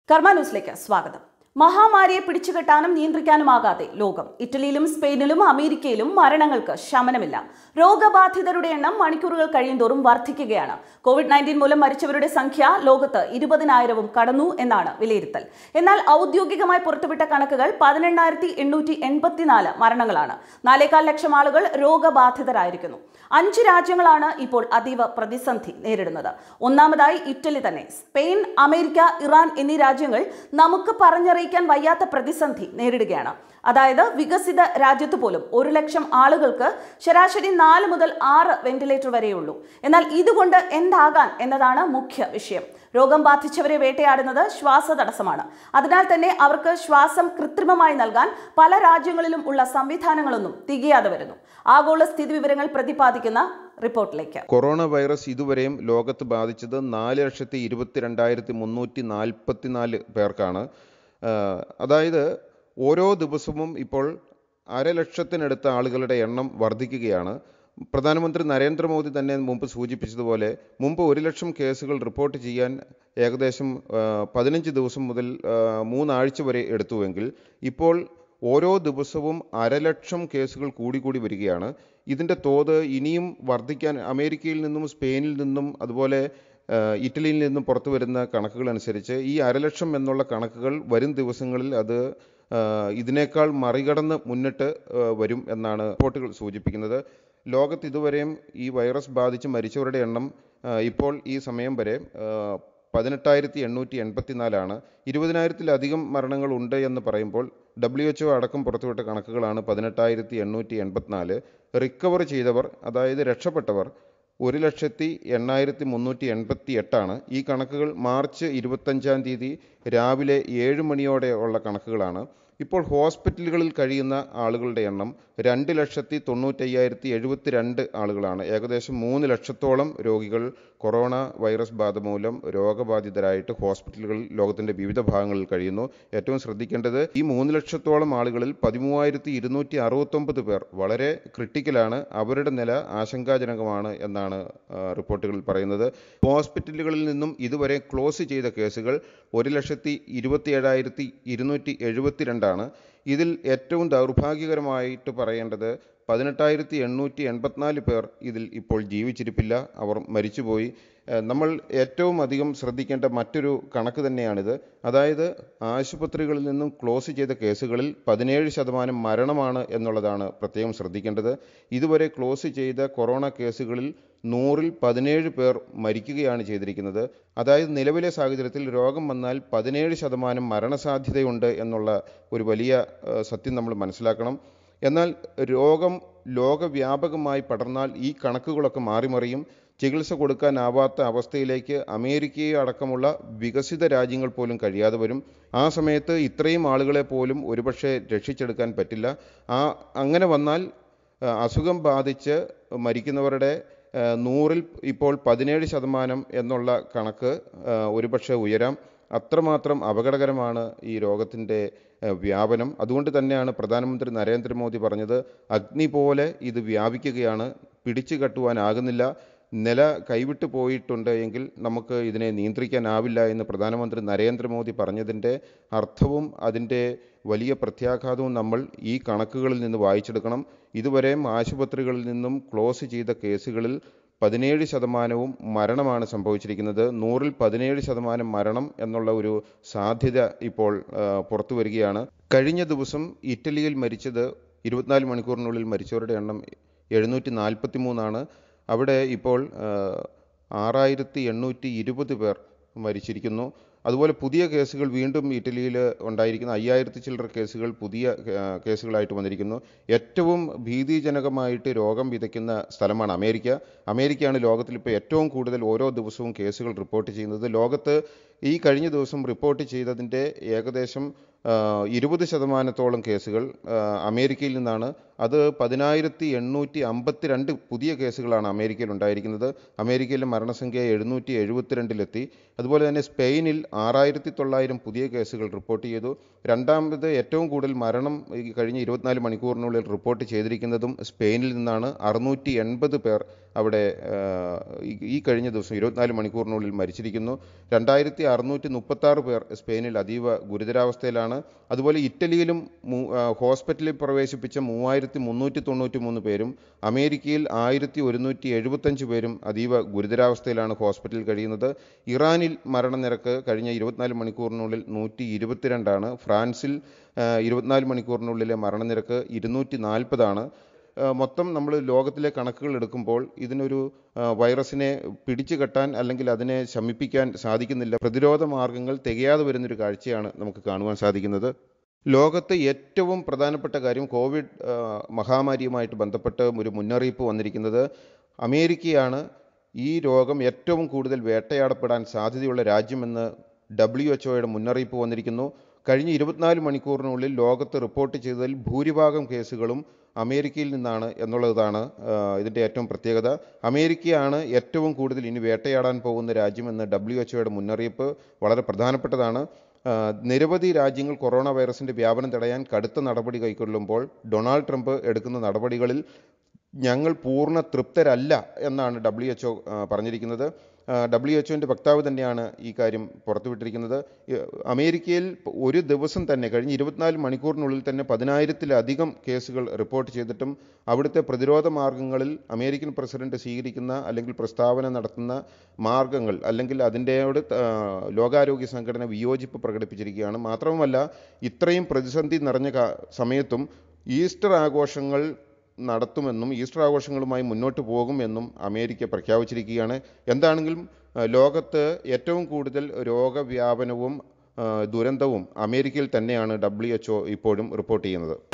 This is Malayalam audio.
കർമ്മ ന്യൂസിലേക്ക് സ്വാഗതം മഹാമാരിയെ പിടിച്ചുകെട്ടാനും നിയന്ത്രിക്കാനുമാകാതെ ലോകം ഇറ്റലിയിലും സ്പെയിനിലും അമേരിക്കയിലും മരണങ്ങൾക്ക് ശമനമില്ല രോഗബാധിതരുടെ എണ്ണം മണിക്കൂറുകൾ കഴിയുന്തോറും വർദ്ധിക്കുകയാണ് കോവിഡ് നയൻറ്റീൻ മൂലം മരിച്ചവരുടെ സംഖ്യ ലോകത്ത് ഇരുപതിനായിരവും കടന്നു എന്നാണ് വിലയിരുത്തൽ എന്നാൽ ഔദ്യോഗികമായി പുറത്തുവിട്ട കണക്കുകൾ പതിനെണ്ണായിരത്തി എണ്ണൂറ്റി എൺപത്തിനാല് മരണങ്ങളാണ് നാലേകാൽ ലക്ഷം ആളുകൾ രോഗബാധിതരായിരിക്കുന്നു അഞ്ച് രാജ്യങ്ങളാണ് ഇപ്പോൾ അതീവ പ്രതിസന്ധി നേരിടുന്നത് ഒന്നാമതായി ഇറ്റലി തന്നെ സ്പെയിൻ അമേരിക്ക ഇറാൻ എന്നീ രാജ്യങ്ങൾ നമുക്ക് പറഞ്ഞറിയിക്കാൻ വയ്യാത്ത പ്രതിസന്ധി നേരിടുകയാണ് അതായത് വികസിത രാജ്യത്ത് പോലും ഒരു ലക്ഷം ആളുകൾക്ക് ശരാശരി നാല് മുതൽ ആറ് വെന്റിലേറ്റർ വരെയുള്ളൂ എന്നാൽ ഇതുകൊണ്ട് എന്താകാൻ എന്നതാണ് മുഖ്യ വിഷയം രോഗം ബാധിച്ചവരെ വേട്ടയാടുന്നത് ശ്വാസതടസ്സമാണ് അതിനാൽ തന്നെ അവർക്ക് ശ്വാസം കൃത്രിമമായി നൽകാൻ പല രാജ്യങ്ങളിലും ഉള്ള സംവിധാനങ്ങളൊന്നും തികയാതെ വരുന്നു ആഗോള സ്ഥിതി വിവരങ്ങൾ പ്രതിപാദിക്കുന്ന റിപ്പോർട്ടിലേക്ക് കൊറോണ വൈറസ് ഇതുവരെയും ലോകത്ത് ബാധിച്ചത് നാല് ലക്ഷത്തി ഇരുപത്തിരണ്ടായിരത്തി മുന്നൂറ്റി നാൽപ്പത്തിനാല് പേർക്കാണ് ആ, അതായത് ഓരോ ദിവസവും ഇപ്പോൾ അരലക്ഷത്തിനടുത്ത ആളുകളുടെ എണ്ണം വർദ്ധിക്കുകയാണ് പ്രധാനമന്ത്രി നരേന്ദ്രമോദി തന്നെ മുമ്പ് സൂചിപ്പിച്ചതുപോലെ മുമ്പ് ഒരു ലക്ഷം കേസുകൾ റിപ്പോർട്ട് ചെയ്യാൻ ഏകദേശം ആ, പതിനഞ്ച് ദിവസം മുതൽ ആ, മൂന്നാഴ്ച വരെ എടുത്തുവെങ്കിൽ ഇപ്പോൾ ഓരോ ദിവസവും അരലക്ഷം കേസുകൾ കൂടിക്കൂടി വരികയാണ് ഇതിൻ്റെ തോത് ഇനിയും വർദ്ധിക്കാൻ അമേരിക്കയിൽ നിന്നും സ്പെയിനിൽ നിന്നും അതുപോലെ ആ, ഇറ്റലിയിൽ നിന്നും പുറത്തു വരുന്ന കണക്കുകൾ അനുസരിച്ച് ഈ അരലക്ഷം എന്നുള്ള കണക്കുകൾ വരും ദിവസങ്ങളിൽ അത് ആ, ഇതിനേക്കാൾ മറികടന്ന് മുന്നിട്ട് ആ, വരും എന്നാണ് റിപ്പോർട്ടുകൾ സൂചിപ്പിക്കുന്നത് ലോകത്ത് ഇതുവരെയും ഈ വൈറസ് ബാധിച്ച് മരിച്ചവരുടെ എണ്ണം ആ, ഇപ്പോൾ ഈ സമയം വരെ ആ, പതിനെട്ടായിരത്തി എണ്ണൂറ്റി എൺപത്തിനാലാണ് ഇരുപതിനായിരത്തിലധികം മരണങ്ങൾ ഉണ്ട് എന്ന് പറയുമ്പോൾ ഡബ്ല്യു എച്ച് ഒ അടക്കം പുറത്തുവിട്ട കണക്കുകളാണ് പതിനെട്ടായിരത്തി എണ്ണൂറ്റി എൺപത്തിനാല് റിക്കവർ ചെയ്തവർ അതായത് രക്ഷപ്പെട്ടവർ ഒരു ലക്ഷത്തി എണ്ണായിരത്തി മുന്നൂറ്റി എൺപത്തി എട്ടാണ് ഈ കണക്കുകൾ മാർച്ച് ഇരുപത്തഞ്ചാം തീയതി രാവിലെ ഏഴ് മണിയോടെ ഉള്ള കണക്കുകളാണ് ഇപ്പോൾ ഹോസ്പിറ്റലുകളിൽ കഴിയുന്ന ആളുകളുടെ എണ്ണം രണ്ട് ലക്ഷത്തി തൊണ്ണൂറ്റയ്യായിരത്തി എഴുപത്തി രണ്ട് ആളുകളാണ് ഏകദേശം മൂന്ന് ലക്ഷത്തോളം രോഗികൾ കൊറോണ വൈറസ് ബാധ മൂലം രോഗബാധിതരായിട്ട് ഹോസ്പിറ്റലുകളിൽ ലോകത്തിൻ്റെ വിവിധ ഭാഗങ്ങളിൽ കഴിയുന്നു ഏറ്റവും ശ്രദ്ധിക്കേണ്ടത് ഈ മൂന്ന് ലക്ഷത്തോളം ആളുകളിൽ പതിമൂവായിരത്തി ഇരുന്നൂറ്റി അറുപത്തൊമ്പത് പേർ വളരെ ക്രിട്ടിക്കലാണ് അവരുടെ നില ആശങ്കാജനകമാണ് എന്നാണ് ആ, റിപ്പോർട്ടുകൾ പറയുന്നത് ഹോസ്പിറ്റലുകളിൽ നിന്നും ഇതുവരെ ക്ലോസ് ചെയ്ത കേസുകൾ ഒരു ലക്ഷത്തി ഇരുപത്തി ഏഴായിരത്തി ഇരുന്നൂറ്റി എഴുപത്തിരണ്ടാണ് ഇതിൽ ഏറ്റവും ദൗർഭാഗ്യകരമായിട്ട് പറയേണ്ടത് പതിനെട്ടായിരത്തി എണ്ണൂറ്റി എൺപത്തിനാല് പേർ ഇതിൽ ഇപ്പോൾ ജീവിച്ചിരിപ്പില്ല അവർ മരിച്ചുപോയി ഏഹ് നമ്മൾ ഏറ്റവും അധികം ശ്രദ്ധിക്കേണ്ട മറ്റൊരു കണക്ക് തന്നെയാണിത് അതായത് ആശുപത്രികളിൽ നിന്നും ക്ലോസ് ചെയ്ത കേസുകളിൽ പതിനേഴ് ശതമാനം മരണമാണ് എന്നുള്ളതാണ് പ്രത്യേകം ശ്രദ്ധിക്കേണ്ടത് ഇതുവരെ ക്ലോസ് ചെയ്ത കൊറോണ കേസുകളിൽ നൂറിൽ പതിനേഴ് പേർ മരിക്കുകയാണ് ചെയ്തിരിക്കുന്നത് അതായത് നിലവിലെ സാഹചര്യത്തിൽ രോഗം വന്നാൽ പതിനേഴ് ശതമാനം മരണസാധ്യതയുണ്ട് എന്നുള്ള ഒരു വലിയ ഏഹ് സത്യം നമ്മൾ മനസ്സിലാക്കണം എന്നാൽ രോഗം ലോകവ്യാപകമായി പടർന്നാൽ ഈ കണക്കുകളൊക്കെ മാറിമറിയും ചികിത്സ കൊടുക്കാനാവാത്ത അവസ്ഥയിലേക്ക് അമേരിക്കയെ അടക്കമുള്ള വികസിത രാജ്യങ്ങൾ പോലും കഴിയാതെ വരും ആ സമയത്ത് ഇത്രയും ആളുകളെ പോലും ഒരുപക്ഷെ രക്ഷിച്ചെടുക്കാൻ പറ്റില്ല ആ അങ്ങനെ വന്നാൽ ആ, അസുഖം ബാധിച്ച് മരിക്കുന്നവരുടെ ആ, നൂറിൽ ഇപ്പോൾ പതിനേഴ് ശതമാനം എന്നുള്ള കണക്ക് ആ, ഒരുപക്ഷെ ഉയരാം അത്രമാത്രം അപകടകരമാണ് ഈ രോഗത്തിൻ്റെ ആ, വ്യാപനം അതുകൊണ്ട് തന്നെയാണ് പ്രധാനമന്ത്രി നരേന്ദ്രമോദി പറഞ്ഞത് അഗ്നി പോലെ ഇത് വ്യാപിക്കുകയാണ് പിടിച്ചു കെട്ടുവാനാകുന്നില്ല നില കൈവിട്ടു പോയിട്ടുണ്ട് എങ്കിൽ നമുക്ക് ഇതിനെ നിയന്ത്രിക്കാനാവില്ല എന്ന് പ്രധാനമന്ത്രി നരേന്ദ്രമോദി പറഞ്ഞതിൻ്റെ അർത്ഥവും അതിൻ്റെ വലിയ പ്രത്യാഘാതവും നമ്മൾ ഈ കണക്കുകളിൽ നിന്ന് വായിച്ചെടുക്കണം ഇതുവരെയും ആശുപത്രികളിൽ നിന്നും ക്ലോസ് ചെയ്ത കേസുകളിൽ പതിനേഴ് ശതമാനവും മരണമാണ് സംഭവിച്ചിരിക്കുന്നത് നൂറിൽ പതിനേഴ് ശതമാനം മരണം എന്നുള്ള ഒരു സാധ്യത ഇപ്പോൾ ആ, പുറത്തു വരികയാണ് കഴിഞ്ഞ ദിവസം ഇറ്റലിയിൽ മരിച്ചത് ഇരുപത്തിനാല് മണിക്കൂറിനുള്ളിൽ മരിച്ചവരുടെ എണ്ണം എഴുന്നൂറ്റി നാൽപ്പത്തി മൂന്നാണ് അവിടെ ഇപ്പോൾ ആ, ആറായിരത്തി എണ്ണൂറ്റി ഇരുപത് പേർ മരിച്ചിരിക്കുന്നു അതുപോലെ പുതിയ കേസുകൾ വീണ്ടും ഇറ്റലിയിൽ ഉണ്ടായിരിക്കുന്ന അയ്യായിരത്തി ചില്ലറ കേസുകൾ പുതിയ ആ, കേസുകളായിട്ട് വന്നിരിക്കുന്നു ഏറ്റവും ഭീതിജനകമായിട്ട് രോഗം വിതയ്ക്കുന്ന സ്ഥലമാണ് അമേരിക്ക അമേരിക്കയാണ് ലോകത്തിൽ ഇപ്പോൾ ഏറ്റവും കൂടുതൽ ഓരോ ദിവസവും കേസുകൾ റിപ്പോർട്ട് ചെയ്യുന്നത് ലോകത്ത് ഈ കഴിഞ്ഞ ദിവസം റിപ്പോർട്ട് ചെയ്തതിൻ്റെ ഏകദേശം ഇരുപത് ശതമാനത്തോളം കേസുകൾ ആ, അമേരിക്കയിൽ നിന്നാണ് അത് പതിനായിരത്തി എണ്ണൂറ്റി അമ്പത്തിരണ്ട് പുതിയ കേസുകളാണ് അമേരിക്കയിൽ ഉണ്ടായിരിക്കുന്നത് അമേരിക്കയിലെ മരണസംഖ്യ എഴുന്നൂറ്റി എഴുപത്തിരണ്ടിലെത്തി അതുപോലെ തന്നെ സ്പെയിനിൽ ആറായിരത്തി തൊള്ളായിരം പുതിയ കേസുകൾ റിപ്പോർട്ട് ചെയ്തു രണ്ടാമത് ഏറ്റവും കൂടുതൽ മരണം ഈ കഴിഞ്ഞ ഇരുപത്തിനാല് മണിക്കൂറിനുള്ളിൽ റിപ്പോർട്ട് ചെയ്തിരിക്കുന്നതും സ്പെയിനിൽ നിന്നാണ് അറുന്നൂറ്റി എൺപത് പേർ അവിടെ ആ, ഈ- ഈ കഴിഞ്ഞ ദിവസം ഇരുപത്തിനാല് മണിക്കൂറിനുള്ളിൽ മരിച്ചിരിക്കുന്നു രണ്ടായിരത്തി അറുന്നൂറ്റി മുപ്പത്താറ് പേർ സ്പെയിനിൽ അതീവ ഗുരുതരാവസ്ഥയിലാണ് അതുപോലെ ഇറ്റലിയിലും മൂ- ആ, ഹോസ്പിറ്റലിൽ പ്രവേശിപ്പിച്ച മൂവായിരത്തി മുന്നൂറ്റി തൊണ്ണൂറ്റി മൂന്ന് പേരും അമേരിക്കയിൽ ആയിരത്തി ഒരുന്നൂറ്റി എഴുപത്തഞ്ച് പേരും അതീവ ഗുരുതരാവസ്ഥയിലാണ് ഹോസ്പിറ്റലിൽ കഴിയുന്നത് ഇറാനിൽ മരണനിരക്ക് കഴിഞ്ഞ ഇരുപത്തിനാല് മണിക്കൂറിനുള്ളിൽ നൂറ്റി ഇരുപത്തിരണ്ടാണ് ഫ്രാൻസിൽ ആ, ഇരുപത്തിനാല് മണിക്കൂറിനുള്ളിലെ മരണനിരക്ക് ഇരുന്നൂറ്റി നാൽപ്പതാണ് മൊത്തം നമ്മൾ ലോകത്തിലെ കണക്കുകൾ എടുക്കുമ്പോൾ ഇതിനൊരു ആ, വൈറസിനെ പിടിച്ചു കെട്ടാൻ അല്ലെങ്കിൽ അതിനെ ശമിപ്പിക്കാൻ സാധിക്കുന്നില്ല പ്രതിരോധ മാർഗങ്ങൾ തികയാതെ വരുന്നൊരു കാഴ്ചയാണ് നമുക്ക് കാണുവാൻ സാധിക്കുന്നത് ലോകത്ത് ഏറ്റവും പ്രധാനപ്പെട്ട കാര്യം കോവിഡ് ആ, മഹാമാരിയുമായിട്ട് ബന്ധപ്പെട്ട് ഒരു മുന്നറിയിപ്പ് വന്നിരിക്കുന്നത് അമേരിക്കയാണ് ഈ രോഗം ഏറ്റവും കൂടുതൽ വേട്ടയാടപ്പെടാൻ സാധ്യതയുള്ള രാജ്യമെന്ന് ഡബ്ല്യു എച്ച് ഒയുടെ മുന്നറിയിപ്പ് വന്നിരിക്കുന്നു കഴിഞ്ഞ ഇരുപത്തിനാല് മണിക്കൂറിനുള്ളിൽ ലോകത്ത് റിപ്പോർട്ട് ചെയ്തതിൽ ഭൂരിഭാഗം കേസുകളും അമേരിക്കയിൽ നിന്നാണ് എന്നുള്ളതാണ് ആ, ഇതിൻ്റെ ഏറ്റവും പ്രത്യേകത അമേരിക്കയാണ് ഏറ്റവും കൂടുതൽ ഇനി വേട്ടയാടാൻ പോകുന്ന രാജ്യമെന്ന് ഡബ്ല്യു എച്ച് ഒയുടെ മുന്നറിയിപ്പ് വളരെ പ്രധാനപ്പെട്ടതാണ് ആ, നിരവധി രാജ്യങ്ങൾ കൊറോണ വൈറസിൻ്റെ വ്യാപനം തടയാൻ കടുത്ത നടപടി കൈക്കൊള്ളുമ്പോൾ ഡൊണാൾഡ് ട്രംപ് എടുക്കുന്ന നടപടികളിൽ ഞങ്ങൾ പൂർണ്ണ തൃപ്തരല്ല എന്നാണ് ഡബ്ല്യു എച്ച് ഒ പറഞ്ഞിരിക്കുന്നത് ഡബ്ല്യു എച്ച് ഒൻ്റെ വക്താവ് തന്നെയാണ് ഈ കാര്യം പുറത്തുവിട്ടിരിക്കുന്നത് ഈ അമേരിക്കയിൽ ഒരു ദിവസം തന്നെ കഴിഞ്ഞ ഇരുപത്തിനാല് മണിക്കൂറിനുള്ളിൽ തന്നെ പതിനായിരത്തിലധികം കേസുകൾ റിപ്പോർട്ട് ചെയ്തിട്ടും അവിടുത്തെ പ്രതിരോധ മാർഗങ്ങളിൽ അമേരിക്കൻ പ്രസിഡന്റ് സ്വീകരിക്കുന്ന അല്ലെങ്കിൽ പ്രസ്താവന നടത്തുന്ന മാർഗങ്ങൾ അല്ലെങ്കിൽ അതിൻ്റെയോട് ആ, ലോകാരോഗ്യ സംഘടന വിയോജിപ്പ് പ്രകടിപ്പിച്ചിരിക്കുകയാണ് മാത്രവുമല്ല ഇത്രയും പ്രതിസന്ധി നിറഞ്ഞ കാ- സമയത്തും ഈസ്റ്റർ ആഘോഷങ്ങൾ നടത്തുമെന്നും ഈസ്റ്റർ ആഘോഷങ്ങളുമായി മുന്നോട്ട് പോകുമെന്നും അമേരിക്ക പ്രഖ്യാപിച്ചിരിക്കുകയാണ് എന്താണെങ്കിലും ആ, ലോകത്ത് ഏറ്റവും കൂടുതൽ രോഗവ്യാപനവും ആ, ദുരന്തവും അമേരിക്കയിൽ തന്നെയാണ് ഡബ്ല്യു എച്ച് ഇപ്പോഴും റിപ്പോർട്ട് ചെയ്യുന്നത്